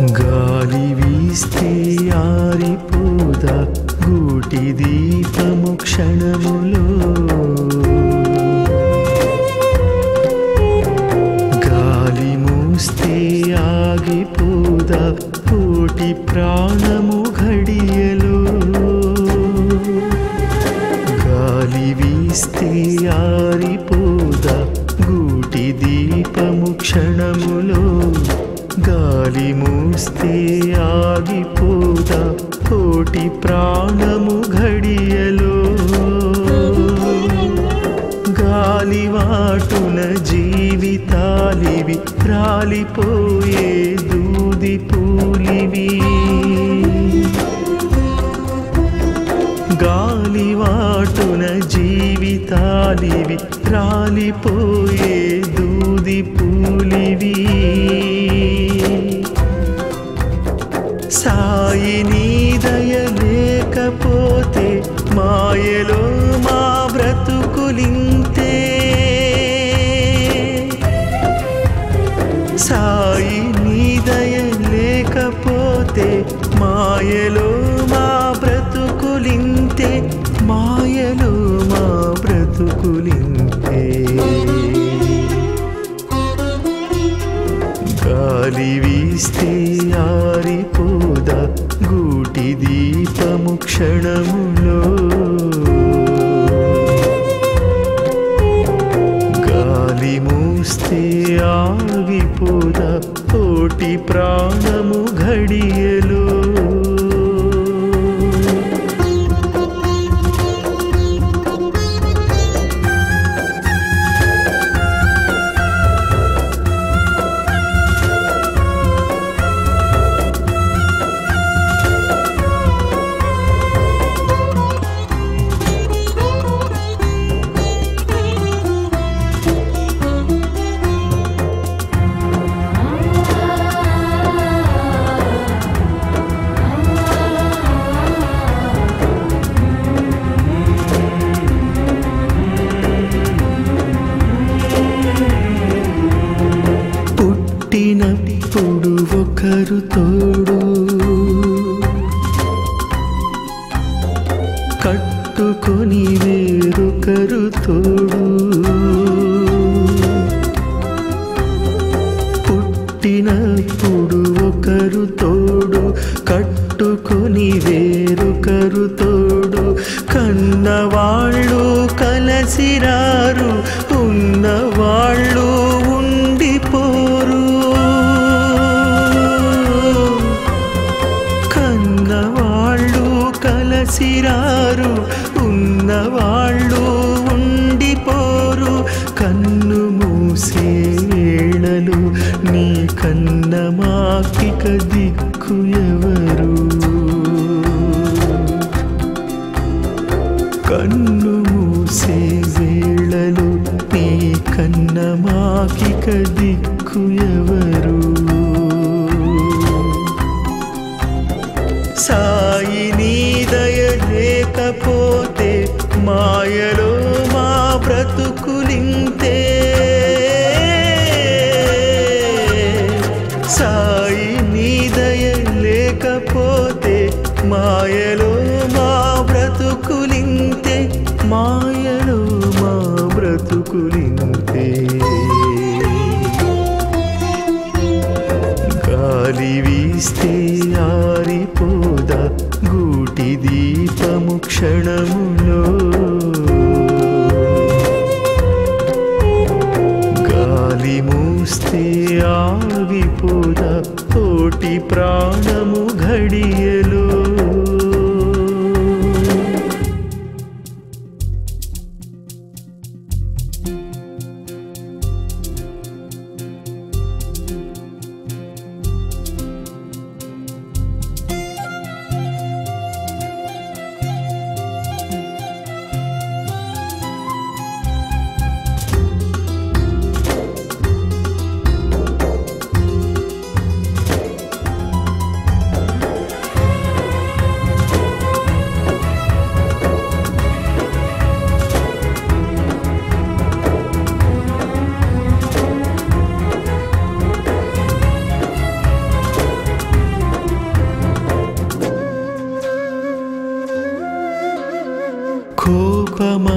గాలి వీస్తే ఆరిపోదా గూటి దీపము క్షణములో గాలి మూస్తే ఆగిపోదా కోటి ప్రాణము ఘడియలో గాలి వీస్తే ఆరిపోదా గూటి దీపము క్షణములో గాలి మూస్తే ఆగిపోదా కోటి ప్రాణము ఘడియలో గాలివాటున జీవితాలివి రాలిపోయే దూది పూలివి గాలివాటున జీవితాలివి రాలిపోయే దూది పూలివి సాయి నీ దయ లేకపోతే మాయలో మా బ్రతుకులింతే సాయి నీ దయ లేకపోతే మాయలో మా బ్రతుకులింతే మాయలో మా బ్రతుకులింతే గాలి వీస్తే ఆరిపోదా గూటి దీపము క్షణములో గాలి మూస్తే ఆగిపోదా కోటి ప్రాణము ఘడియలో పుట్టినప్పుడు ఒకరు తోడు కట్టుకొని వేరొకరు తోడు పుట్టినప్పుడు ఒకరు తోడు కట్టుకొని వేరొకరు తోడు కన్నవాళ్ళు కలసిరారు ఉన్నవాళ్ళు ఉండిపోరు కన్నవాళ్ళు కలసిరారు ఉన్నవాళ్ళు ఉండిపోరు కన్ను మూసే వేళలు నీ కన్న మాకిక దిక్కు ఎవరు కన్ను మూసే వేళలు నీ కన్న మాకిక దిక్కు ఎవరు సాయి నీ దయ లేకపోతే మాయలో మా బ్రతుకులింతే సాయి నీ దయ లేకపోతే మాయలో మా బ్రతుకులింతే మాయలో మా బ్రతుకులింతే గాలి వీస్తే ఆరిపోదా గూటి దీపము క్షణములో గాలి మూస్తే ఆగిపోదా కోటి ప్రాణము ఘడియలో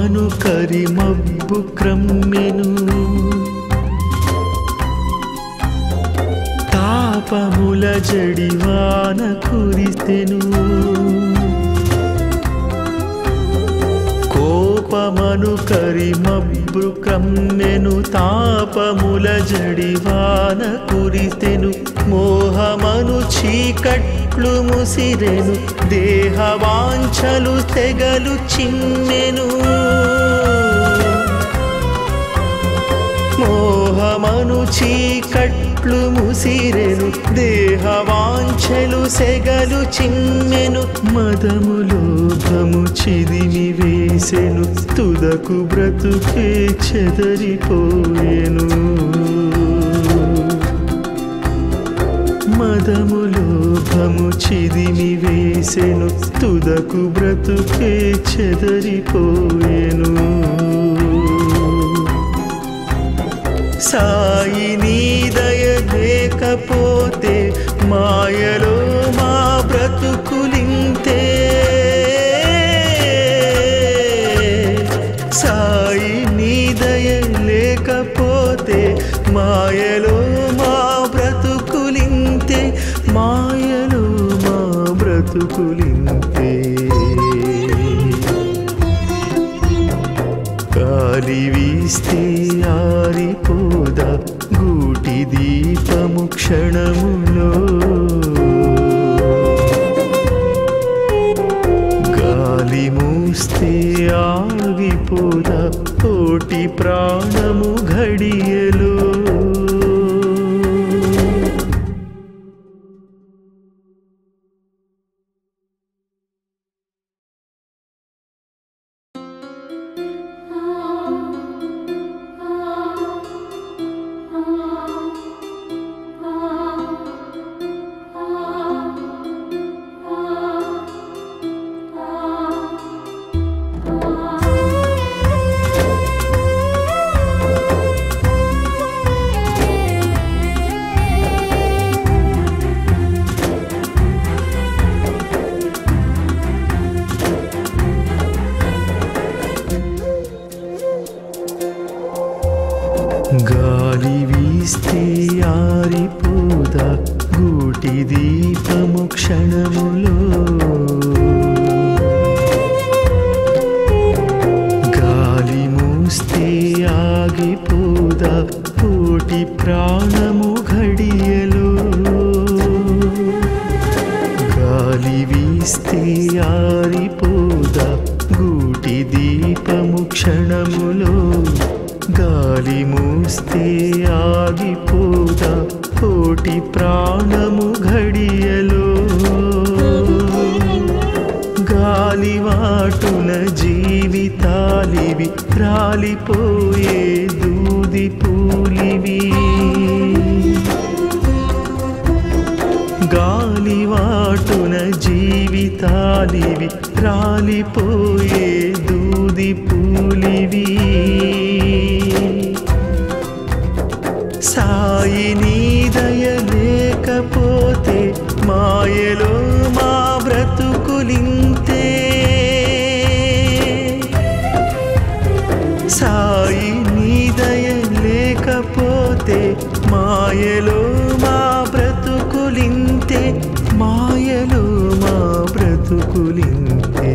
కోపమను కరిమబ్బు క్రమ్మెను తాపముల జడివాన కురిసెను కోపమను కరిమబ్బు క్రమ్మెను తాపముల జడివాన కురిసెను మోహమను చీకట్లు ముసిరెను దేహవాంఛలు తెగలు చిమ్మెను మోహమను చీకట్లు ముసిరెను దేహవాంఛలు సెగలు చిమ్మెను మదము లోభము చిదిమి వేసెను తుదకు బ్రతుకే చెదరిపోయెను మదము లోభము చిదిమి వేసెను తుదకు బ్రతుకే చెదరిపోయెను సాయి నీ దయ లేకపోతే మాయలో మా బ్రతుకులింతే సాయి నీ దయ లేకపోతే మాయలో మా బ్రతుకులింతే మాయలో మా బ్రతుకులింతే గాలి వీస్తే ఆరిపోదా గూటి దీపము క్షణములో గాలి మూస్తే ఆగిపోదా కోటి ప్రాణము ఘడియలో గాలి వీస్తే ఆరిపోదా గూటి దీపము క్షణములో గాలి మూస్తే ఆగిపోదా కోటి ప్రాణము ఘడియలో గాలి వీస్తే ఆరిపోదా గూటి దీపము క్షణములో గాలి మూస్తే ఆగిపోదా కోటి ప్రాణము ఘడియలో గాలివాటున జీవితాలివి రాలిపోయే దూది పూలివి గాలివాటున జీవితాలివి రాలిపోయే దూది పూలివి సాయి నీ దయ లేకపోతే మాయలో మా బ్రతుకులింతే సాయి నీ దయ లేకపోతే మాయలో మా బ్రతుకులింతే మాయలో మా బ్రతుకులింతే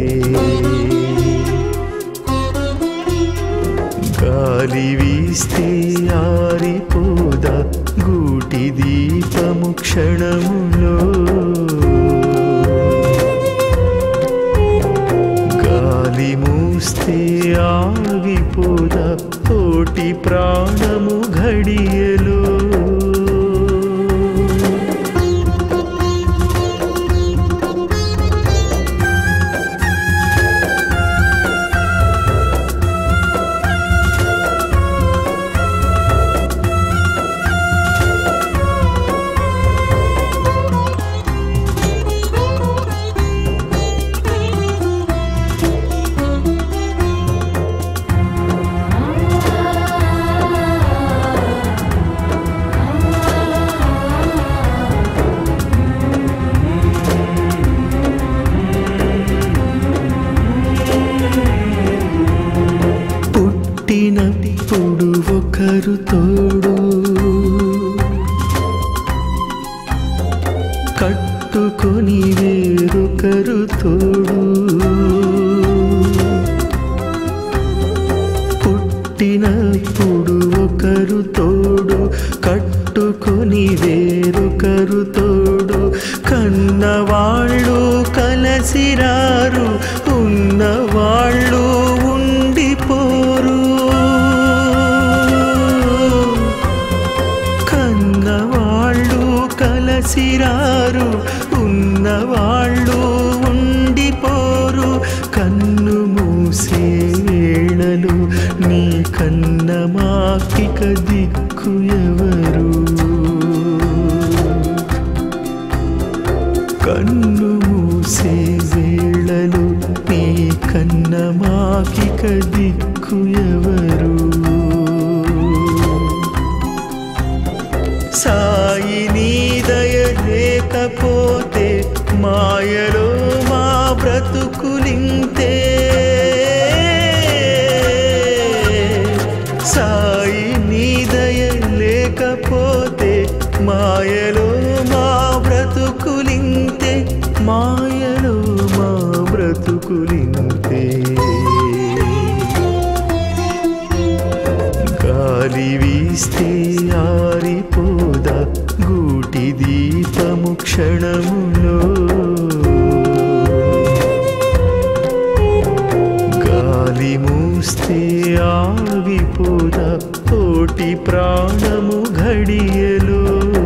గాలి వీస్తే ఆరిపోదా గూటి దీపము క్షణములో గాలి మూస్తే ఆగిపోదా కోటి ప్రాణము ఘడియలో ఆ ఒకరు తోడు కట్టుకొని వేరొకరు తోడు పుట్టినప్పుడు ఒకరు తోడు కట్టుకొని వేరొకరు తోడు కన్నవాళ్ళు కలసిరారు ఉన్నవాళ్ళు ఉండిపోరు కన్నవాళ్ళు కలసిరారు ఉన్నవాళ్ళు ఉండిపోరు కన్ను మూసే వేళలు నీ కన్న మాకిక దిక్కు ఎవరు కన్ను మూసే వేళలు నీ కన్న మాకిక దిక్కు ఎవరు సాయి నీ దయ లేకపోతే మాయలో మా బ్రతుకులింతే సాయి నీ దయ లేకపోతే మాయలో మా బ్రతుకులింతే మాయలో మా బ్రతుకులింతే గాలి వీస్తే ఆరిపోదా గూటి దీపము క్షణములో గాలి మూస్తే ఆగిపోదా తోటి ప్రాణము ఘడియలో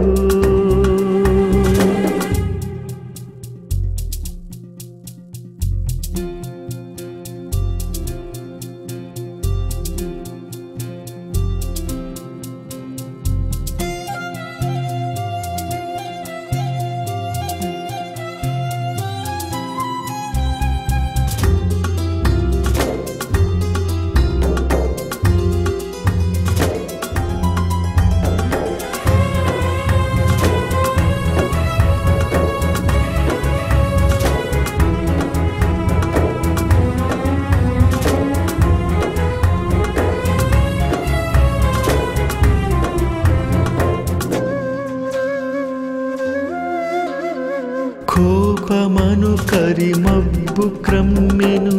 కోపమను కరిమబ్బు క్రమ్మెను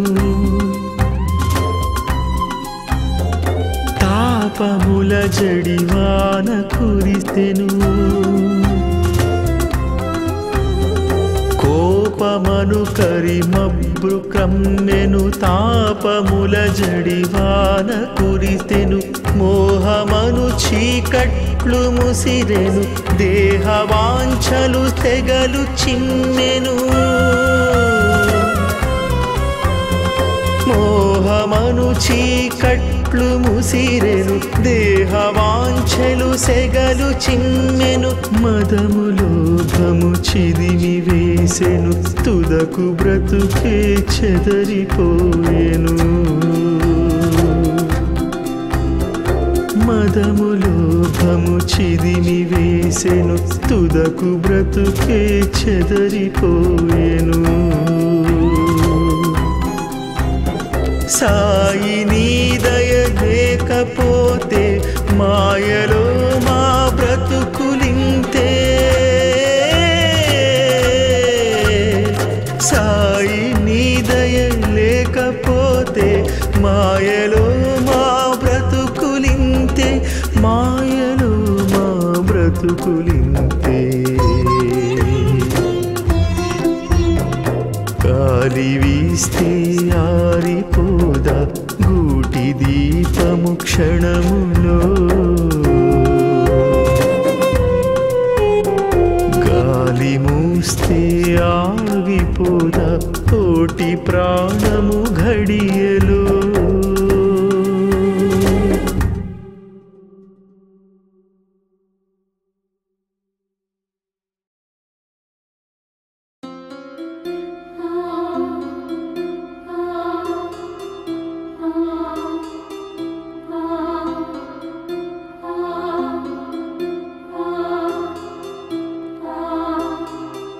తాపముల జడివాన కురిసెను కోపమను కరిమబ్బు క్రమ్మెను తాపముల జడివాన కురిసెను మోహమను చీకట్లు ముసిరెను దేహవాంఛలు తెగలు చిమ్మెను మోహమను చీకట్లు ముసిరెను దేహవాంఛలు సెగలు చిమ్మెను మదము లోభము చిదిమి వేసెను తుదకు బ్రతుకే చెదరిపోయెను మదము లోభము చిదిమి వేసెను తుదకు బ్రతుకే చెదరిపోయెను సాయి నీ దయ లేకపోతే మాయలో మా బ్రతుకులింతే సాయి నీ దయ లేకపోతే మాయలో మా బ్రతుకులింతే మాయలో మా బ్రతుకులింతే గాలి వీస్తే ఆరిపోదా గూటి దీపము క్షణములో గాలి మూస్తే ఆగిపోదా తోటి ప్రాణము ఘడియలో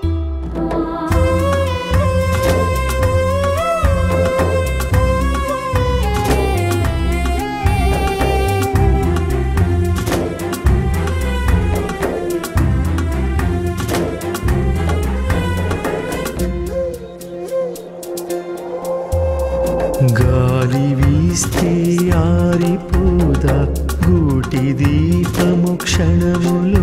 ఆ గూటి దీపము క్షణములో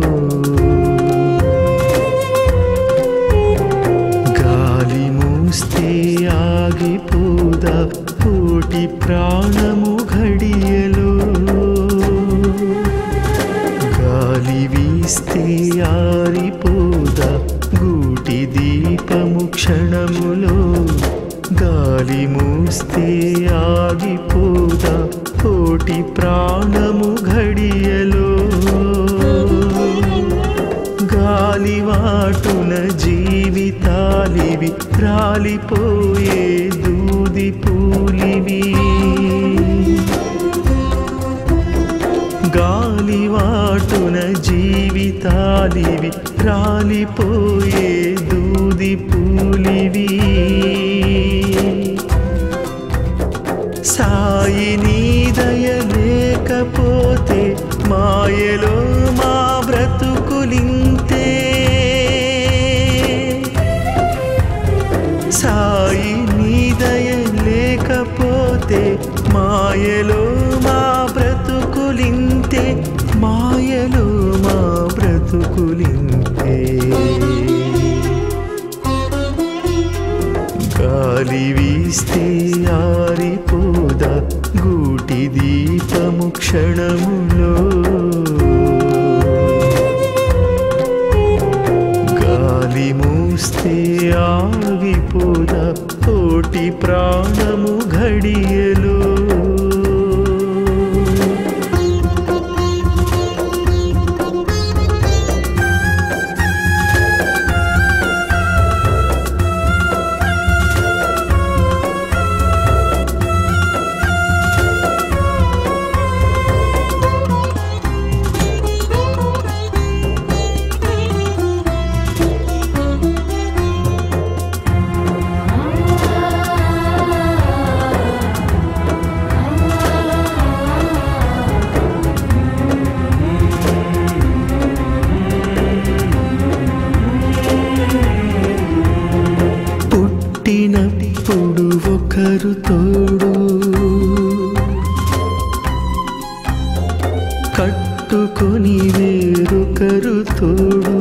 గాలి మూస్తే ఆగిపోదా కోటి ప్రాణము ఘడియలో గాలి వీస్తే ఆరిపోదా గూటి దీపము క్షణములో గాలి మూస్తే ఆగిపోదా కోటి ప్రాణము ఘడియలో గాలివాటున జీవితాలివి రాలిపోయే దూది పూలివి గాలివాటున జీవితాలివి రాలిపోయే దూది పూలివి సాయి నీ దయ లేకపోతే మాయలో మా బ్రతుకులింతే సాయి నీ దయ లేకపోతే మాయలో మా బ్రతుకులింతే మాయలో మా బ్రతుకులింతే గాలి వీస్తే ఆరిపోదా గూటి దీపము క్షణములో గాలి మూస్తే ఆగిపోదా కోటి ప్రాణము ఘడియలో పుట్టినప్పుడు ఒకరు తోడు కట్టుకొని వేరొకరు తోడు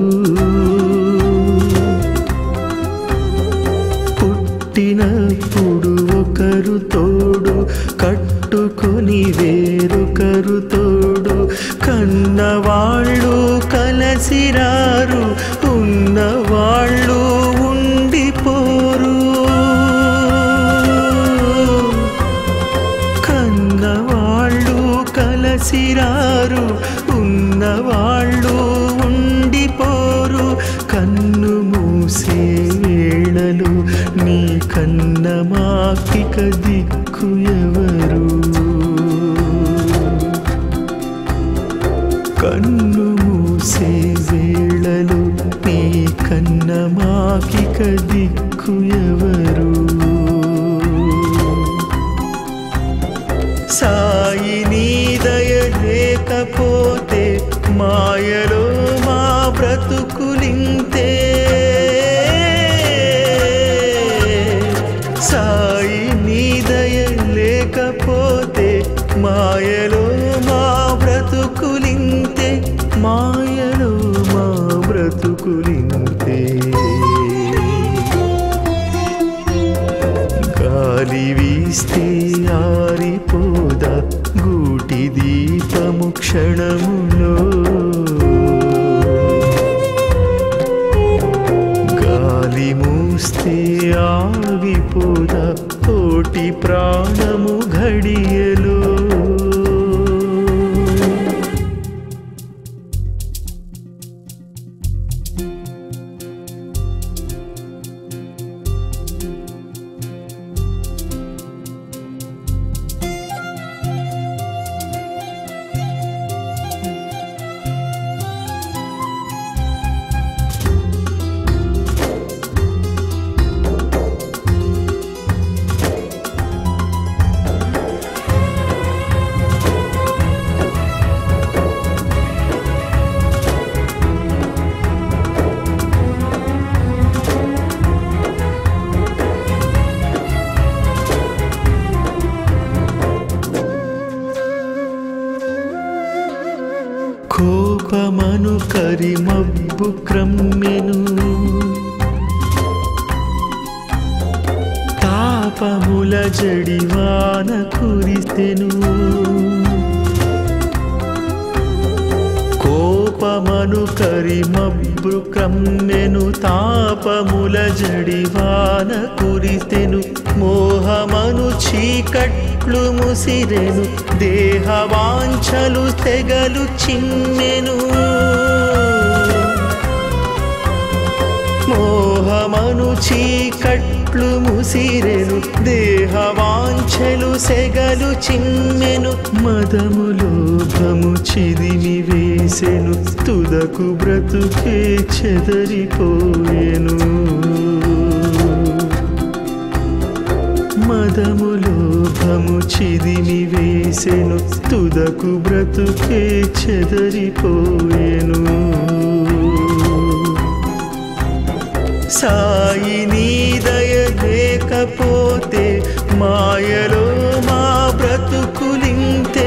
పుట్టినప్పుడు ఒకరు తోడు కట్టుకొని వేరొకరు తోడు కన్నవాళ్ళు కలసిరారు ఉన్నవాళ్ళు ఉండిపోరు కన్నవాళ్ళు కలసిరారు ఉన్నవాళ్ళు ఉండిపోరు కన్ను మూసే వేళలు నీ కన్న మాకిక దిక్కు ఎవరు కన్ను మూసే వేళలు నీ కన్న మాకిక దిక్కు ఎవరు సాయి నీ దయ లేకపోతే మాయలో మా బ్రతుకులింతే సాయి నీ దయ లేకపోతే మాయలో మా బ్రతుకులింతే మాయలో మా బ్రతుకులింతే గాలి వీస్తే ఆరిపోదా గూటి దీపము క్షణములో గాలి మూస్తే ఆగిపోదా కోటి ప్రాణము ఘడియలో ఆ కరిమబ్బు క్రమ్మెను తాపముల జడివాన కురిసెను కోపమను కరిమబ్బు క్రమ్మెను తాపముల జడివాన కురిసెను మోహమను చీకట్లు ముసిరెను దేహవాంఛలు తెగలు చిమ్మెను మోహమను చీకట్లు ముసిరెను దేహవాంఛలు సెగలు చిమ్మెను మదము లోభము చిదిమి వేసెను తుదకు బ్రతుకే చెదరిపోయెను మదము లోభము చిదిమి వేసెను తుదకు బ్రతుకే చెదరిపోయెను సాయి నీ దయ లేకపోతే మాయలో మా బ్రతుకులింతే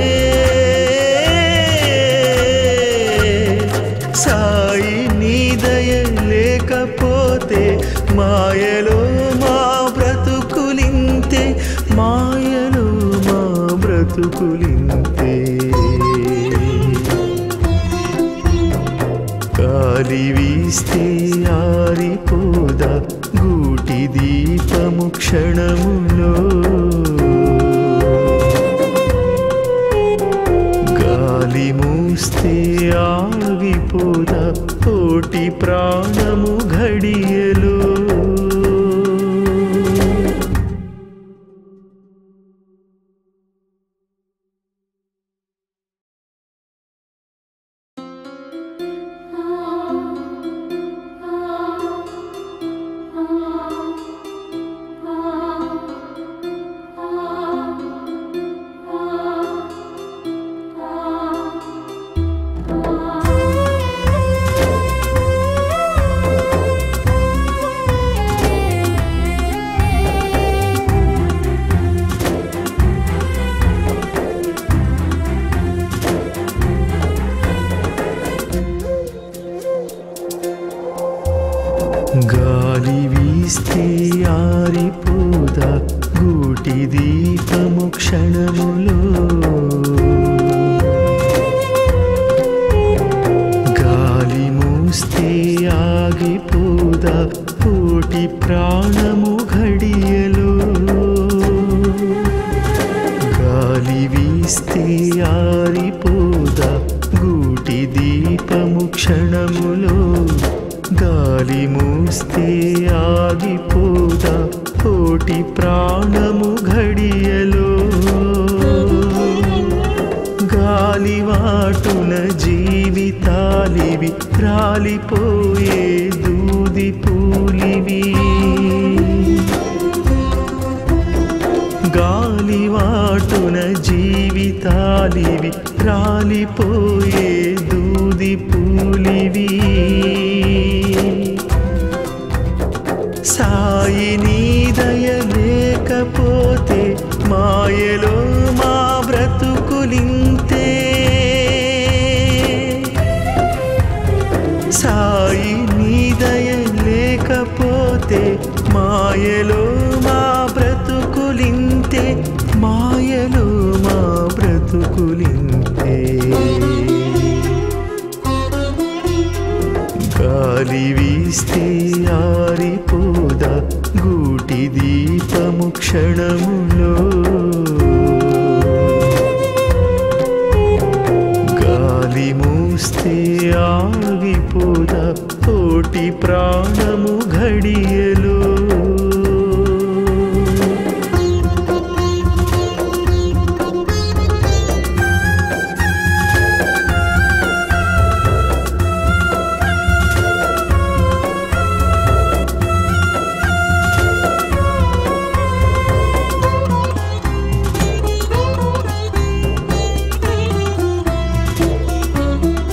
సాయి నీ దయ లేకపోతే మాయలో మా బ్రతుకులింతే మాయలో మా బ్రతుకులింతే గాలి వీస్తే ఆరిపోదా గూటి దీపము క్షణములో గాలి మూస్తే ఆగిపోదా కోటి ప్రాణము ఘడియలో గాలి వీస్తే ఆరిపోదా గూటి దీపము క్షణములో గాలి మూస్తే ఆగిపోదా కోటి ప్రాణము ఘడియలో గాలి వీస్తే ఆరిపోదా గూటి దీపము క్షణములో గాలి మూస్తే ఆగిపోదా కోటి ప్రాణము ఘడియలో గాలివాటున జీవితాలివి రాలిపోయే దూది పూలివి గాలివాటున జీవితాలివి రాలిపోయే దూది పూలివి సాయి నీ దయ లేకపోతే మాయలో మా బ్రతుకులింతే సాయి నీ దయ లేకపోతే మాయలో మా బ్రతుకులింతే మాయలో మా బ్రతుకులింతే గాలి వీస్తే ఆరిపోదా గూటి దీపము క్షణములో గాలి మూస్తే ఆగిపోదా కోటి ప్రాణము ఘడియలో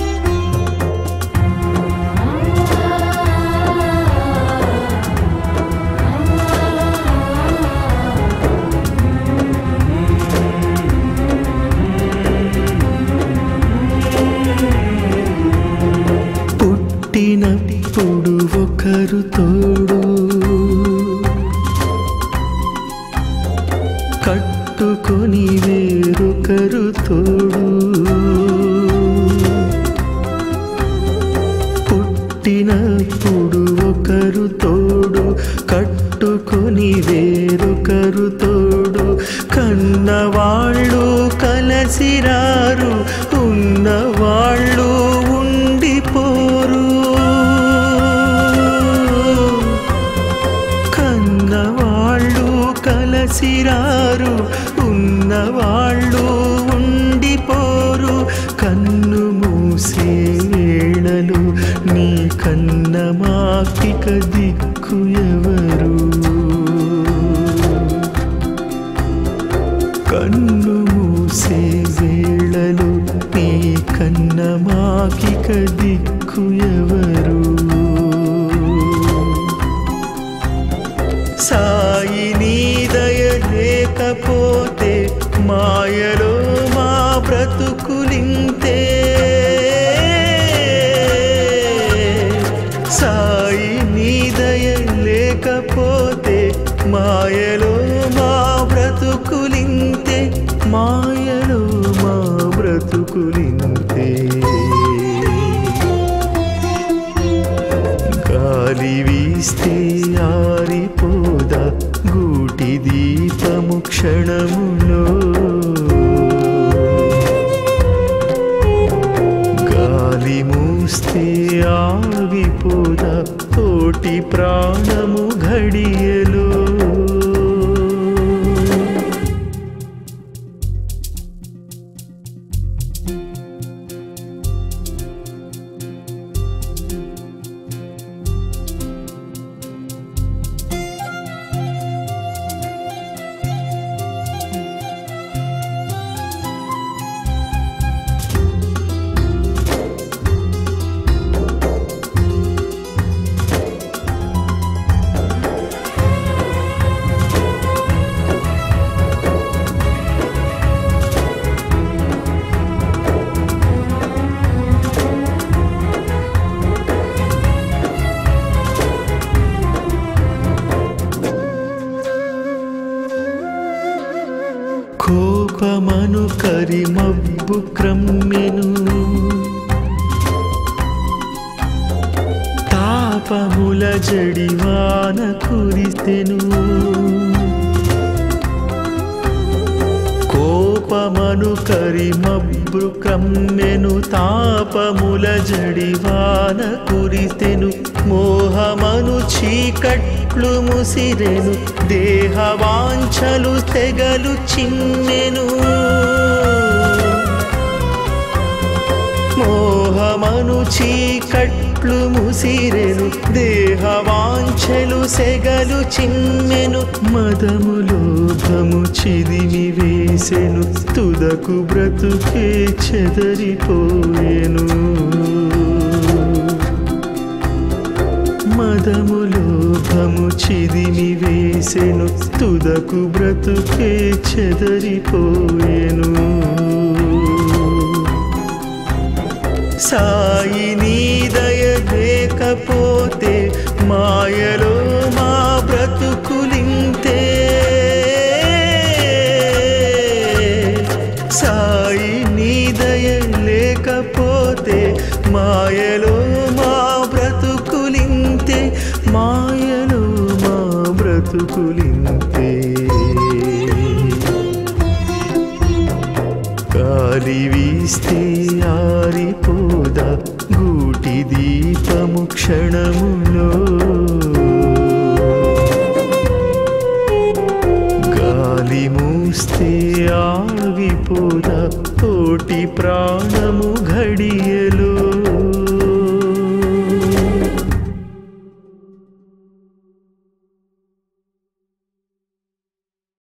ఆ పుట్టినప్పుడు ఒకరు తోడు కట్టుకొని వేరొకరు తోడు పుట్టినప్పుడు ఒకరు తోడు కట్టుకొని వేరొకరు తోడు కన్నవాళ్ళు కలసిరారు ఉన్నవాళ్ళు ఉండిపోరు కన్నవాళ్ళు కలసిరారు ఉన్నవాళ్ళు ఉండిపోరు కన్ను మూసే వేళలు నీ కన్న మాకిక దిక్కు ఎవరు కన్ను మూసే వేళలు నీ కన్న మాకిక దిక్కు ఎవరు సాయి నీ దయ లేకపోతే మాయలో మా బ్రతుకులింతే సాయి నీ దయ లేకపోతే మాయలో మా బ్రతుకులింతే మాయలో మా బ్రతుకులింతే గాలి వీస్తే ఆరిపోదా గూటి దీపము క్షణములో గాలి మూస్తే ఆగిపోదా తోటి ప్రాణము ఘడియలో కోపమను కరిమబ్బు క్రమ్మెను తాపముల జడివాన కురిసెను కోపమను కరిమబ్బు క్రమ్మెను తాపముల జడివాన కురిసెను మోహమను చీకట్లు ముసిరెను దేహవాంఛలు తెగలు చిమ్మెను మోహమను చీకట్లు ముసిరెను దేహవాంఛలు సెగలు చిమ్మెను మదము లోభము చిదిమి వేసెను తుదకు బ్రతుకే చెదరిపోయెను మదము లోభము చిదిమి వేసెను తుదకు బ్రతుకే చెదరిపోయెను సాయి నీ దయ లేకపోతే మాయలో మా బ్రతుకులింతే సాయి నీ దయ లేకపోతే మాయలో మా బ్రతుకులింతే మాయలో మా బ్రతుకులింతే గాలి వీస్తే ఆరిపోదా గూటి దీపము క్షణములో గాలి మూస్తే ఆగిపోదా తోటి ప్రాణము ఘడియలో